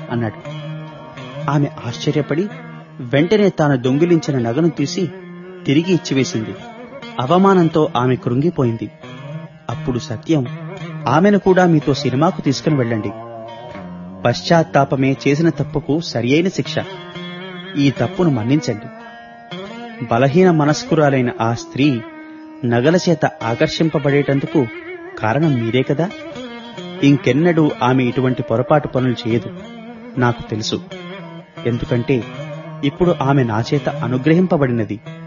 అన్నాడు ఆమె ఆశ్చర్యపడి వెంటనే తాను దొంగిలించిన నగను తీసి తిరిగి ఇచ్చివేసింది అవమానంతో ఆమె కృంగిపోయింది అప్పుడు సత్యం ఆమెను కూడా మీతో సినిమాకు తీసుకుని వెళ్ళండి పశ్చాత్తాపమే చేసిన తప్పుకు సరియైన శిక్ష ఈ తప్పును మన్నించండి బలహీన మనస్కురాలైన ఆ స్త్రీ నగల చేత ఆకర్షింపబడేటందుకు కారణం మీరే కదా ఇంకెన్నడూ ఆమె ఇటువంటి పొరపాటు పనులు చేయదు నాకు తెలుసు ఎందుకంటే ఇప్పుడు ఆమె నా చేత అనుగ్రహింపబడినది